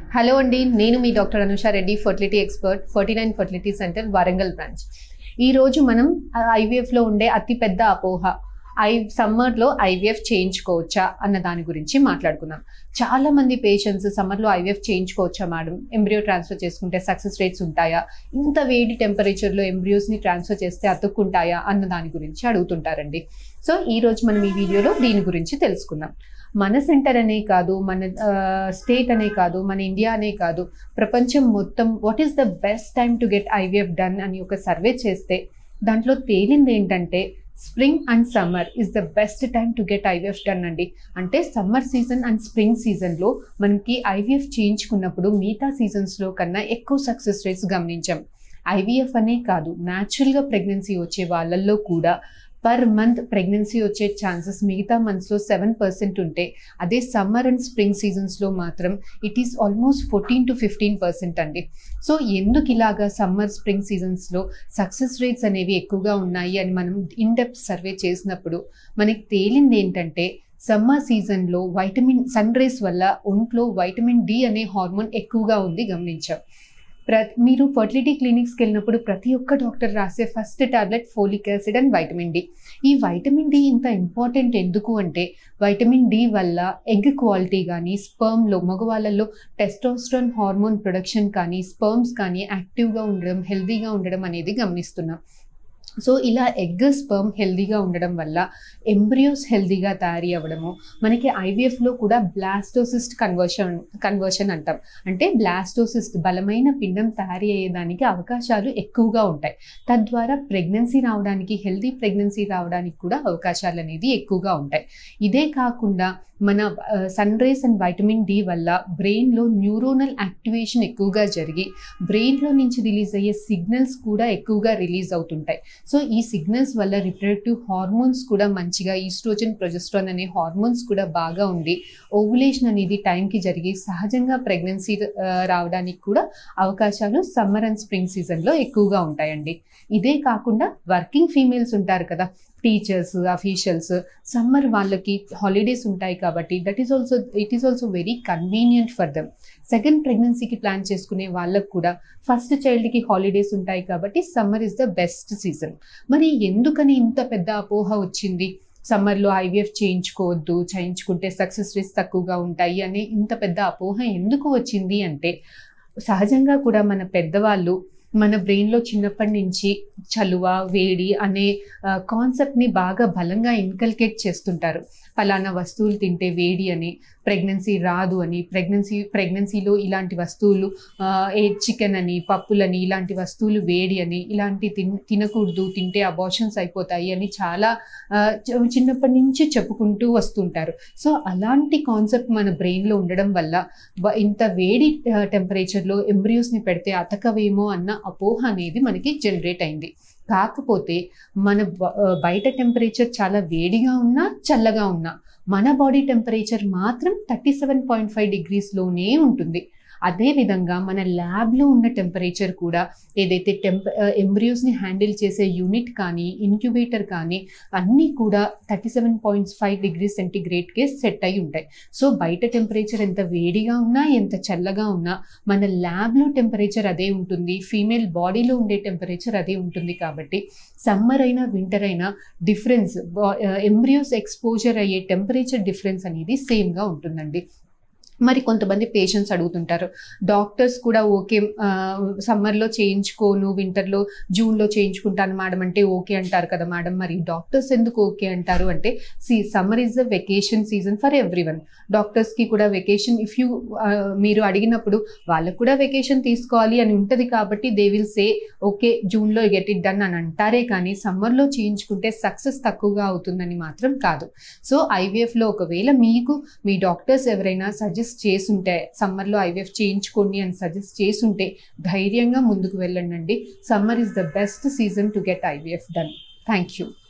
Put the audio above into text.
hello అండి నేను మీ doctor Anusha Reddy fertility expert Ferty nine fertility centre Warangal branch ఈ రోజు మనం ఐవీఎఫ్ లో ఉండే అతి పెద్ద అపోహ ఐ సమ్మర్ లో ఐవీఎఫ్ చేయించుకోవచ్చా అన్న దాని గురించి మాట్లాడుకుందాం చాలా మంది పేషెంట్స్ సమ్మర్ లో ఐవీఎఫ్ చేయించుకోవచ్చా మేడం ఎంబ్రియో ట్రాన్స్ఫర్ చేసుకుంటే సక్సెస్ రేట్స్ ఉంటాయా ఇంత వేడి టెంపరేచర్ లో ఎంబ్రియోస్ ని ట్రాన్స్ఫర్ చేస్తే అతుక్కుంటాయా అన్న దాని గురించి అడుగుతుంటారండి సో ఈ రోజు మనం ఈ వీడియోలో దీని గురించి తెలుసుకుందాం మన సెంటర్ అనే కాదు మన స్టేట్ అనే కాదు మన ఇండియా అనే కాదు ప్రపంచం మొత్తం what is the best time to get IVF done అని ఒక సర్వే చేస్తే దాంట్లో తేలింది ఏంటంటే spring and summer is the best time to get IVF done అండి అంటే సమ్మర్ సీజన్ అండ్ స్ప్రింగ్ సీజన్లో మనకి ఐవీఎఫ్ చేయించుకున్నప్పుడు మిగతా సీజన్స్లో కన్నా ఎక్కువ సక్సెస్ రేట్స్ గమనించాం ఐవీఎఫ్ అనే కాదు న్యాచురల్గా ప్రెగ్నెన్సీ వచ్చే వాళ్ళల్లో కూడా పర్ మంత్ ప్రెగ్నెన్సీ వచ్చే ఛాన్సెస్ మిగతా మంత్స్లో సెవెన్ పర్సెంట్ ఉంటే అదే సమ్మర్ అండ్ స్ప్రింగ్ సీజన్స్లో మాత్రం it is almost fourteen to fifteen percent అండి సో ఎందుకు ఇలాగా సమ్మర్ స్ప్రింగ్ సీజన్స్లో సక్సెస్ రేట్స్ అనేవి ఎక్కువగా ఉన్నాయి అని మనం ఇన్ డెప్త్ సర్వే చేసినప్పుడు మనకి తేలింది ఏంటంటే సమ్మర్ సీజన్లో వైటమిన్ సన్ రేస్ వల్ల ఒంట్లో వైటమిన్ డి అనే హార్మోన్ ఎక్కువగా ఉంది గమనించాం ప్ర మీరు ఫర్టిలిటీ క్లినిక్స్కి వెళ్ళినప్పుడు ప్రతి ఒక్క డాక్టర్ రాసే first tablet folic acid and vitamin D ఈ వైటమిన్ డి ఇంత ఇంపార్టెంట్ ఎందుకు అంటే వైటమిన్ డి వల్ల ఎగ్ క్వాలిటీ కానీ స్పర్మ్లో మగవాళ్ళల్లో టెస్టోస్ట్రాన్ హార్మోన్ ప్రొడక్షన్ కానీ స్పర్మ్స్ కానీ యాక్టివ్గా ఉండడం హెల్తీగా ఉండడం అనేది గమనిస్తున్నాం సో ఇలా ఎగ్ స్పర్మ్ హెల్దీగా ఉండడం వల్ల ఎంబ్రియోస్ హెల్దీగా తయారీ అవ్వడము మనకి ఐవీఎఫ్లో కూడా బ్లాస్టోసిస్ట్ కన్వర్షన్ కన్వర్షన్ అంటాం అంటే బ్లాస్టోసిస్ట్ బలమైన పిండం తయారీ అయ్యేదానికి అవకాశాలు ఎక్కువగా ఉంటాయి తద్వారా ప్రెగ్నెన్సీ రావడానికి హెల్దీ ప్రెగ్నెన్సీ రావడానికి కూడా అవకాశాలు అనేది ఎక్కువగా ఉంటాయి ఇదే కాకుండా మన sun rays and vitamin D వల్ల బ్రెయిన్లో న్యూరోనల్ యాక్టివేషన్ ఎక్కువగా జరిగి బ్రెయిన్లో నుంచి రిలీజ్ అయ్యే సిగ్నల్స్ కూడా ఎక్కువగా రిలీజ్ అవుతుంటాయి సో ఈ సిగ్నల్స్ వల్ల రిప్రొడక్టివ్ హార్మోన్స్ కూడా మంచిగా ఈస్ట్రోజన్ ప్రొజెస్ట్రాన్ అనే హార్మోన్స్ కూడా బాగా ఉండి ఓవులేషన్ అనేది టైంకి జరిగి సహజంగా ప్రెగ్నెన్సీ రావడానికి కూడా అవకాశాలు సమ్మర్ అండ్ స్ప్రింగ్ సీజన్లో ఎక్కువగా ఉంటాయండి ఇదే కాకుండా వర్కింగ్ ఫీమేల్స్ ఉంటారు కదా టీచర్స్ అఫీషియల్స్ సమ్మర్ వాళ్ళకి హాలిడేస్ ఉంటాయి కాబట్టి that is also it is also very convenient for them second ప్రెగ్నెన్సీకి ప్లాన్ చేసుకునే వాళ్ళకు కూడా ఫస్ట్ చైల్డ్కి హాలిడేస్ ఉంటాయి కాబట్టి summer is the best season మరి ఎందుకని ఇంత పెద్ద అపోహ వచ్చింది సమ్మర్లో ఐవీఎఫ్ చేయించుకోవద్దు చేయించుకుంటే సక్సెస్ రేట్స్ తక్కువగా ఉంటాయి అనే ఇంత పెద్ద అపోహ ఎందుకు వచ్చింది అంటే సహజంగా కూడా మన పెద్దవాళ్ళు మన బ్రెయిన్లో చిన్నప్పటి నుంచి చలువ వేడి అనే కాన్సెప్ట్ని బాగా బలంగా ఇన్కల్కేట్ చేస్తుంటారు ఫలానా వస్తువులు తింటే వేడి అని ప్రెగ్నెన్సీ రాదు అని ప్రెగ్నెన్సీ ప్రెగ్నెన్సీలో ఇలాంటి వస్తువులు ఏ చికెన్ అని పప్పులని ఇలాంటి వస్తువులు వేడి అని ఇలాంటి తిన్ తినకూడదు తింటే అబార్షన్స్ అయిపోతాయి అని చాలా చిన్నప్పటి నుంచి చెప్పుకుంటూ వస్తుంటారు సో అలాంటి కాన్సెప్ట్ మన బ్రెయిన్లో ఉండడం వల్ల ఇంత వేడి టెంపరేచర్లో ఎంబ్రియోస్ని పెడితే అతకవేమో అన్న అపోహ అనేది మనకి జనరేట్ అయింది కాకపోతే మన బయట టెంపరేచర్ చాలా వేడిగా ఉన్నా చల్లగా ఉన్నా మన బాడీ టెంపరేచర్ మాత్రం థర్టీ సెవెన్ పాయింట్ ఫైవ్ డిగ్రీస్లోనే ఉంటుంది అదేవిధంగా మన ల్యాబ్లో ఉన్న టెంపరేచర్ కూడా ఏదైతే టెంప ఎంబ్రియోస్ని హ్యాండిల్ చేసే యూనిట్ కానీ ఇంక్యుబేటర్ కానీ అన్నీ కూడా thirty seven points five degree సెంటిగ్రేడ్కే సెట్ అయి ఉంటాయి సో బయట టెంపరేచర్ ఎంత వేడిగా ఉన్నా ఎంత చల్లగా ఉన్నా మన ల్యాబ్లో టెంపరేచర్ అదే ఉంటుంది ఫీమేల్ బాడీలో ఉండే టెంపరేచర్ అదే ఉంటుంది కాబట్టి సమ్మర్ అయినా వింటర్ అయినా డిఫరెన్స్ ఎంబ్రియోస్ ఎక్స్పోజర్ అయ్యే టెంపరేచర్ డిఫరెన్స్ అనేది సేమ్గా ఉంటుందండి మరి కొంతమంది పేషెంట్స్ అడుగుతుంటారు డాక్టర్స్ కూడా ఓకే సమ్మర్లో చేయించుకోను వింటర్లో జూన్లో చేయించుకుంటాను మేడం అంటే ఓకే అంటారు కదా మేడం మరి డాక్టర్స్ ఎందుకు ఓకే అంటారు అంటే see summer is the vacation season for everyone డాక్టర్స్కి కూడా వెకేషన్ ఇఫ్ యూ మీరు అడిగినప్పుడు వాళ్ళకు కూడా వెకేషన్ తీసుకోవాలి అని ఉంటుంది కాబట్టి దే విల్ సే ఓకే జూన్లో గెట్ ఇట్ డన్ అని అంటారే కానీ సమ్మర్లో చేయించుకుంటే సక్సెస్ తక్కువగా అవుతుందని మాత్రం కాదు సో ఐవీఎఫ్లో ఒకవేళ మీకు మీ డాక్టర్స్ ఎవరైనా సజెస్ట్ చేసుంటే సమ్మర్లో ఐవీఎఫ్ చేయించుకోండి అని సజెస్ట్ చేసుంటే ధైర్యంగా ముందుకు వెళ్ళండి summer is the best season to get IVF done thank you